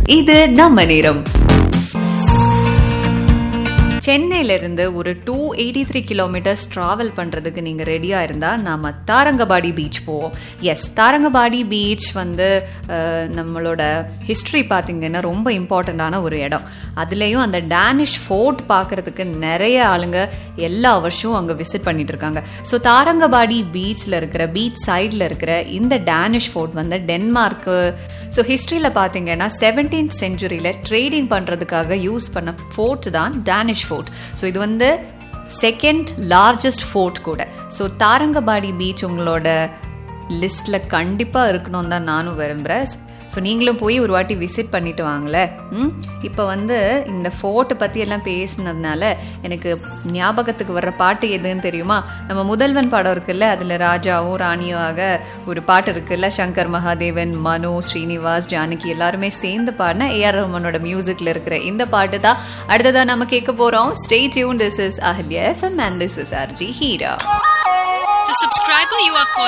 இது நம்ம நேரம் சென்னையில இருந்து ஒரு two eighty three kilometres travel பண்றதுக்கு நீங்க ரெடியா இருந்தா நாம தாரங்கபாடி பீச் போவோம் எஸ் தாரங்கபாடி பீச் வந்து அஹ், நம்மளோட ஹிஸ்டரி பாத்தீங்கன்னா ரொம்ப இம்பார்ட்டண்டான ஒரு இடம் அதுலயும் அந்த டேனிஷ் ஃபோர்ட் பார்க்கிறதுக்கு நிறைய ஆளுங்க எல்லா வருஷமும் அங்க விசிட் பண்ணிட்டு இருக்காங்க ஸோ தாரங்கபாடி பீச்ல இருக்கிற பீச் சைட்ல இருக்கிற இந்த டேனிஷ் ஃபோர்ட் வந்து டென்மார்க்கு ஸோ ஹிஸ்டரியில் பார்த்தீங்கன்னா செவன்டீன்த் செஞ்சுரியில் ட்ரேடிங் பண்ணுறதுக்காக யூஸ் பண்ண ஃபோர்ட் தான் டேனிஷ் ஃபோர்ட் ஸோ இது வந்து செகண்ட் லார்ஜஸ்ட் ஃபோர்ட் கூட ஸோ தாரங்கபாடி பீச் உங்களோட லிஸ்ட்டில் கண்டிப்பாக இருக்கணும்னு தான் நானும் விரும்புகிறேன் ஸோ நீங்களும் போய் ஒரு வாட்டி விசிட் பண்ணிட்டு வாங்களேன் ம் இப்போ வந்து இந்த ஃபோர்ட்டை பற்றி எல்லாம் பேசினதுனால எனக்கு ஞாபகத்துக்கு வர்ற பாட்டு எதுன்னு தெரியுமா நம்ம முதல்வன் படம் இருக்குல்ல அதில் ராஜாவும் ராணியும் ஆக ஒரு பாட்டு இருக்குல்ல சங்கர் மகாதேவன் மனோ ஸ்ரீனிவாஸ் ஜானகி எல்லாருமே சேர்ந்து பாடின ஏஆர் ரஹ்மானோட மியூசிக்ல இருக்கிற இந்த பாட்டு தான் அடுத்ததா நம்ம கேட்க போறோம் stay tune this is Ahalya FM and this is RJ Heera The subscriber you are calling